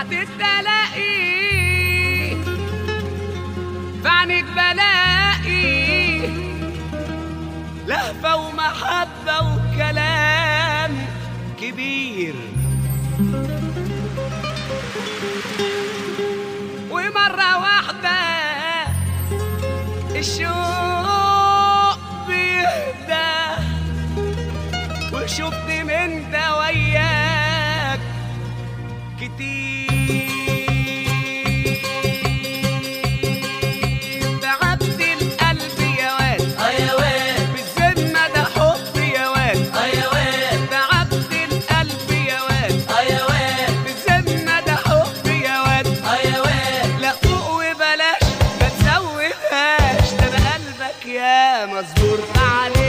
ساعة التلاقي فعنك بلاقي لهفة ومحبة وكلام كبير ومرة واحدة الشوق بيهدى وشفت من ده وياك كتير تعبت القلب يا واد يا واد بالذمة ده حب يا واد يا واد تعبت القلب يا واد يا واد بالذمة ده حب يا واد يا واد لا فوق وبلاش ما تزودهاش ده انا قلبك يا مصبور عليه